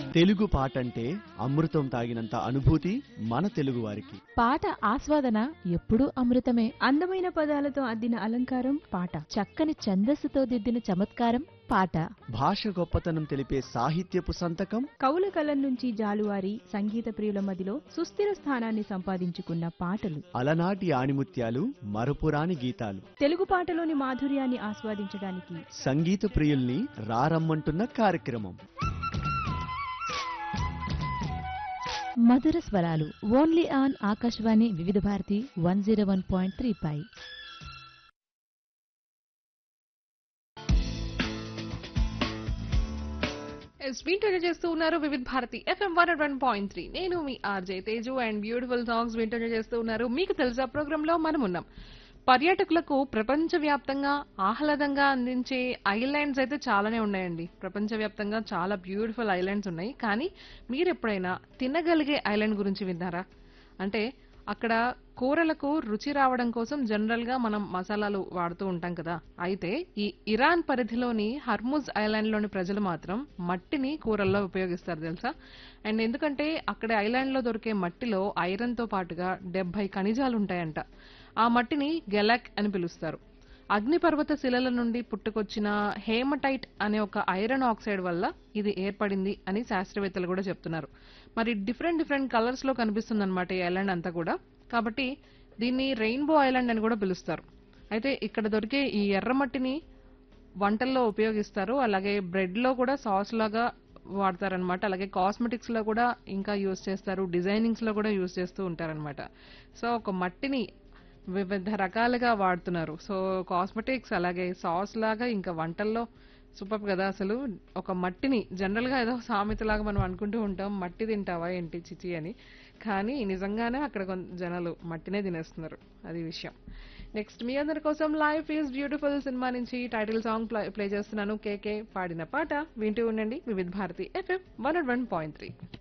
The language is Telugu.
తెలుగు పాట అంటే అమృతం తాగినంత అనుభూతి మన తెలుగు వారికి పాట ఆస్వాదన ఎప్పుడూ అమృతమే అందమైన పదాలతో అద్దిన అలంకారం పాట చక్కని ఛందస్సుతో దిద్దిన చమత్కారం పాట భాష గొప్పతనం తెలిపే సాహిత్యపు సంతకం కవుల కలం నుంచి జాలువారి సంగీత ప్రియుల మదిలో సుస్థిర స్థానాన్ని సంపాదించుకున్న పాటలు అలనాటి ఆణిముత్యాలు మరపురాని గీతాలు తెలుగు పాటలోని మాధుర్యాన్ని ఆస్వాదించడానికి సంగీత ప్రియుల్ని రారమ్మంటున్న కార్యక్రమం మధుర స్వరాలు only on Akashvani Vividh Bharati one zero one point three పై ఎస్ వింటూనే చేస్తూ ఉన్నారు Vividh Bharati FM one one point three నేను మీ RJ Teju and beautiful songs వింటూనే చేస్తూ ఉన్నారు మీకు తెలుసా ప్రోగ్రామ్ లో మనం ఉన్నాం పర్యాటకులకు ప్రపంచవ్యాప్తంగా ఆహ్లాదంగా అందించే ఐలాండ్స్ అయితే చాలానే ఉన్నాయండి ప్రపంచవ్యాప్తంగా చాలా బ్యూటిఫుల్ ఐలాండ్స్ ఉన్నాయి కానీ మీరు ఎప్పుడైనా తినగలిగే ఐలాండ్ గురించి విన్నారా అంటే అక్కడ కూరలకు రుచి రావడం కోసం జనరల్ గా మనం మసాలాలు వాడుతూ ఉంటాం కదా అయితే ఈ ఇరాన్ పరిధిలోని హర్ముజ్ ఐలాండ్ లోని ప్రజలు మాత్రం మట్టిని కూరల్లో ఉపయోగిస్తారు తెలుసా అండ్ ఎందుకంటే అక్కడ ఐలాండ్ లో దొరికే మట్టిలో ఐరన్ తో పాటుగా డెబ్బై ఖనిజాలు ఉంటాయంట ఆ మట్టిని గెలాక్ అని పిలుస్తారు అగ్నిపర్వత శిలల నుండి పుట్టుకొచ్చిన హేమటైట్ అనే ఒక ఐరన్ ఆక్సైడ్ వల్ల ఇది ఏర్పడింది అని శాస్త్రవేత్తలు కూడా చెప్తున్నారు మరి డిఫరెంట్ డిఫరెంట్ కలర్స్ లో కనిపిస్తుంది అనమాట ఈ ఐలాండ్ అంతా కూడా కాబట్టి దీన్ని రెయిన్బో ఐలాండ్ అని కూడా పిలుస్తారు అయితే ఇక్కడ దొరికే ఈ ఎర్రమట్టిని వంటల్లో ఉపయోగిస్తారు అలాగే బ్రెడ్ లో కూడా సాస్ లాగా వాడతారనమాట అలాగే కాస్మెటిక్స్ లో కూడా ఇంకా యూస్ చేస్తారు డిజైనింగ్స్ లో కూడా యూస్ చేస్తూ ఉంటారనమాట సో ఒక మట్టిని వివిధ రకాలుగా వాడుతున్నారు సో కాస్మెటిక్స్ అలాగే సాస్ లాగా ఇంకా వంటల్లో సూపర్ కదా అసలు ఒక మట్టిని జనరల్ గా ఏదో సామెతలాగా మనం అనుకుంటూ ఉంటాం మట్టి తింటావా ఏంటి చిచి అని కానీ నిజంగానే అక్కడ కొంత జనాలు మట్టినే తినేస్తున్నారు అది విషయం నెక్స్ట్ మీ అందరి కోసం లైఫ్ ఈజ్ బ్యూటిఫుల్ సినిమా నుంచి టైటిల్ సాంగ్ ప్లే చేస్తున్నాను కేకే పాడిన పాట వింటూ ఉండండి Vividh Bharati FM one one point three